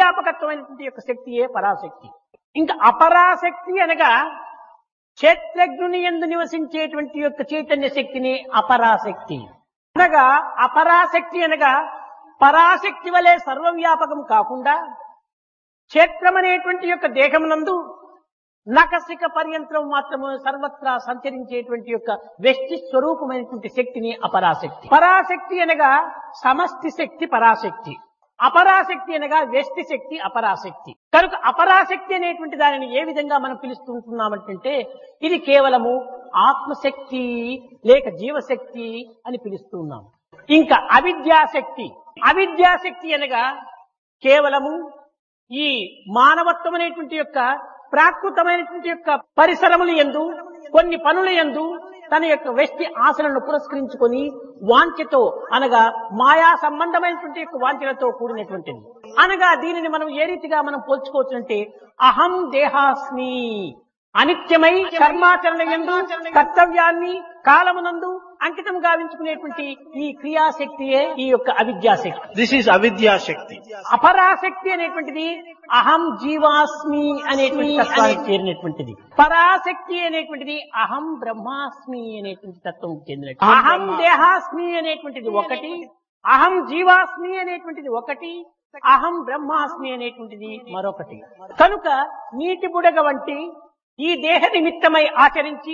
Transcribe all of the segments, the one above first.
సర్వవ్యాపకత్వమైనటువంటి యొక్క శక్తియే పరాశక్తి ఇంకా అపరాశక్తి అనగా క్షేత్రజ్ఞుని ఎందు నివసించేటువంటి యొక్క చైతన్య శక్తిని అపరాశక్తి అనగా అపరాశక్తి అనగా పరాశక్తి వలె సర్వవ్యాపకం కాకుండా క్షేత్రం అనేటువంటి యొక్క దేహమునందు నకసిక పర్యంత్రం మాత్రము సర్వత్రా సంచరించేటువంటి యొక్క వ్యక్తి స్వరూపమైనటువంటి శక్తిని అపరాశక్తి పరాశక్తి అనగా సమష్టి శక్తి పరాశక్తి అపరాశక్తి అనగా వ్యష్టి శక్తి అపరాశక్తి కనుక అపరాశక్తి అనేటువంటి దానిని ఏ విధంగా మనం పిలుస్తుంటున్నామంటే ఇది కేవలము ఆత్మశక్తి లేక జీవశక్తి అని పిలుస్తున్నాం ఇంకా అవిద్యాశక్తి అవిద్యాశక్తి అనగా కేవలము ఈ మానవత్వం అనేటువంటి యొక్క ప్రాకృతమైనటువంటి యొక్క పరిసరములు ఎందు కొన్ని పనుల ఎందు తన యొక్క వ్యక్తి ఆశలను పురస్కరించుకొని వాంఛతో అనగా మాయా సంబంధమైనటువంటి యొక్క వాంఛలతో కూడినటువంటిది అనగా దీనిని మనం ఏ రీతిగా మనం పోల్చుకోవచ్చు అంటే అహం దేహాస్మి అనిత్యమై కర్మాచరణ ఎందు కర్తవ్యాన్ని కాలమునందు అంకితం గావించుకునేటువంటి ఈ క్రియాశక్తియే ఈ యొక్క అవిద్యాశక్తి This is Avidya Shakti. అపరాశక్తి అనేటువంటిది అహం జీవాస్మి అనేటువంటి తత్వానికి చేరినటువంటిది పరాశక్తి అనేటువంటిది అహం బ్రహ్మాస్మి అనేటువంటి తత్వం చెందినట్టు అహం దేహాస్మి అనేటువంటిది ఒకటి అహం జీవాస్మి అనేటువంటిది ఒకటి అహం బ్రహ్మాస్మి అనేటువంటిది మరొకటి కనుక నీటి బుడగ వంటి ఈ దేహ నిమిత్తమై ఆచరించి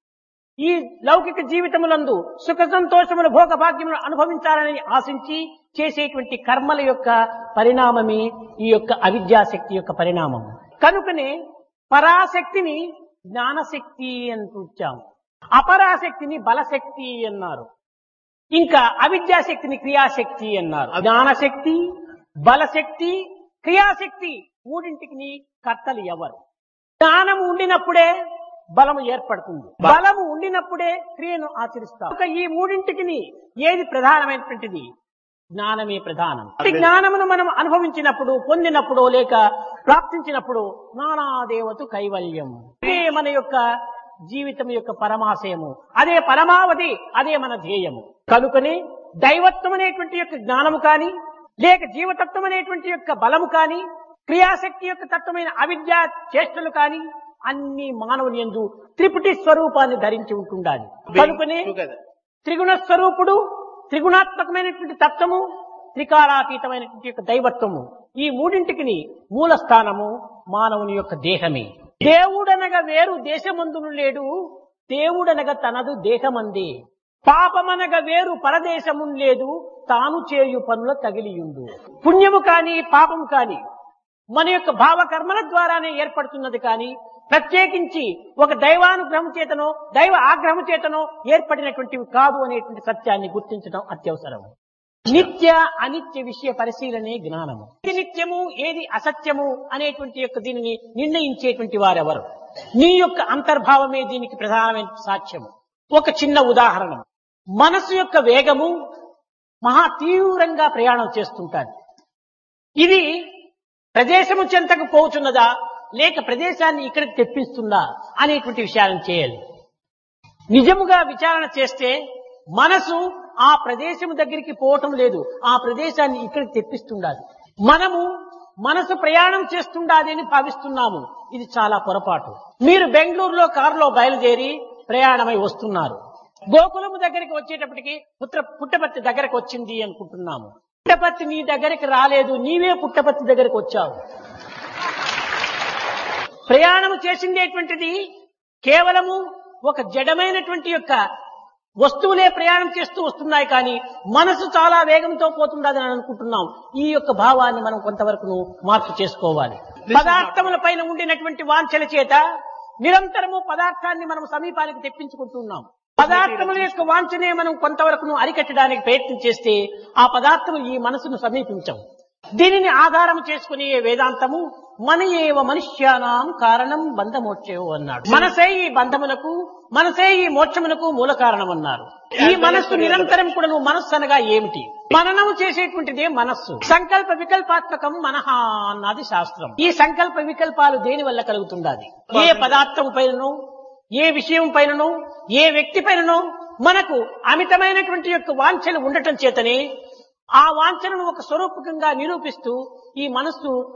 ఈ లౌకిక జీవితములందు సుఖ సంతోషముల భోగ భాగ్యములను అనుభవించాలని ఆశించి చేసేటువంటి కర్మల యొక్క పరిణామమే ఈ యొక్క అవిద్యాశక్తి యొక్క పరిణామం కనుకనే పరాశక్తిని జ్ఞానశక్తి అని కూర్చాము అపరాశక్తిని బలశక్తి అన్నారు ఇంకా అవిద్యాశక్తిని క్రియాశక్తి అన్నారు జ్ఞానశక్తి బలశక్తి క్రియాశక్తి మూడింటికి కర్తలు ఎవరు జ్ఞానం ఉండినప్పుడే బలము ఏర్పడుతుంది బలము ఉండినప్పుడే క్రియను ఆచరిస్తాం ఒక ఈ మూడింటికి ఏది ప్రధానమైనటువంటిది జ్ఞానమే ప్రధానం ఈ జ్ఞానమును మనం అనుభవించినప్పుడు పొందినప్పుడు లేక ప్రాప్తించినప్పుడు నానాదేవతు కైవల్యం ఇదే మన యొక్క జీవితం యొక్క పరమాశయము అదే పరమావధి అదే మన ధ్యేయము కనుకనే దైవత్వం అనేటువంటి యొక్క జ్ఞానము కాని లేక జీవతత్వం అనేటువంటి యొక్క బలము కాని క్రియాశక్తి యొక్క తత్వమైన అవిద్యా చేష్టలు కాని అన్ని మానవుని యందు త్రిపుటి స్వరూపాన్ని ధరించి ఉంటుండాలి కనుకనే Together. త్రిగుణ స్వరూపుడు త్రిగుణాత్మకమైనటువంటి తత్వము త్రికాలాతీతమైనటువంటి యొక్క దైవత్వము ఈ మూడింటికి మూల స్థానము మానవుని యొక్క దేహమే దేవుడనగా వేరు దేశమందును లేడు దేవుడనగా తనదు దేహమందే పాపమనగా వేరు పరదేశము లేదు తాను చేయు పనుల తగిలియుండు పుణ్యము కాని పాపము కాని మన యొక్క భావకర్మల ద్వారానే ఏర్పడుతున్నది కానీ ప్రత్యేకించి ఒక దైవానుగ్రహం చేతనో దైవ ఆగ్రహం చేతనో ఏర్పడినటువంటివి కాదు అనేటువంటి సత్యాన్ని గుర్తించడం అత్యవసరం నిత్య అనిత్య విషయ పరిశీలనే జ్ఞానము ఏది నిత్యము ఏది అసత్యము అనేటువంటి యొక్క దీనిని నిర్ణయించేటువంటి వారెవరు నీ యొక్క అంతర్భావమే దీనికి ప్రధానమైన సాక్ష్యము ఒక చిన్న ఉదాహరణ మనసు యొక్క వేగము మహా తీవ్రంగా ప్రయాణం చేస్తుంటాది ఇది ప్రదేశము చెంతకు పోతున్నదా లేక ప్రదేశాన్ని ఇక్కడికి తెప్పిస్తుందా అనేటువంటి విషయాలను చేయాలి నిజముగా విచారణ చేస్తే మనసు ఆ ప్రదేశము దగ్గరికి పోవటం లేదు ఆ ప్రదేశాన్ని ఇక్కడికి తెప్పిస్తుండాలి మనము మనసు ప్రయాణం చేస్తుండాలి అని భావిస్తున్నాము ఇది చాలా పొరపాటు మీరు బెంగళూరులో కారులో బయలుదేరి ప్రయాణమై వస్తున్నారు గోకులము దగ్గరికి వచ్చేటప్పటికి పుత్ర పుట్టపర్తి దగ్గరకు వచ్చింది అనుకుంటున్నాము పుట్టపర్తి నీ దగ్గరికి రాలేదు నీవే పుట్టపర్తి దగ్గరికి వచ్చావు ప్రయాణం చేసిందేటువంటిది కేవలము ఒక జడమైనటువంటి యొక్క వస్తువులే ప్రయాణం చేస్తూ వస్తున్నాయి కానీ మనసు చాలా వేగంతో పోతుండదని అనుకుంటున్నాం ఈ యొక్క భావాన్ని మనం కొంతవరకు మార్పు చేసుకోవాలి పదార్థముల పైన ఉండినటువంటి వాంఛల చేత నిరంతరము పదార్థాన్ని మనం సమీపానికి తెప్పించుకుంటున్నాం పదార్థముల యొక్క వాంఛనే మనం కొంతవరకు అరికట్టడానికి ప్రయత్నం చేస్తే ఆ పదార్థము ఈ మనసును సమీపించవు దీనిని ఆధారం చేసుకునే వేదాంతము మన ఏవ మనుష్యానాం కారణం బంధమోక్షేవు అన్నాడు మనసే ఈ బంధములకు మనసే ఈ మోక్షమునకు మూల కారణం అన్నారు ఈ మనస్సు నిరంతరం కూడా నువ్వు మనస్సు అనగా ఏమిటి మననము చేసేటువంటిదే మనస్సు సంకల్ప వికల్పాత్మకం మనహ అన్నది శాస్త్రం ఈ సంకల్ప వికల్పాలు దేని వల్ల కలుగుతుండాలి ఏ పదార్థం పైనను ఏ విషయం పైనను ఏ వ్యక్తి పైనను మనకు అమితమైనటువంటి యొక్క వాంఛలు ఉండటం చేతనే ఆ వాంఛనను ఒక స్వరూపకంగా నిరూపిస్తూ ఈ మనస్సు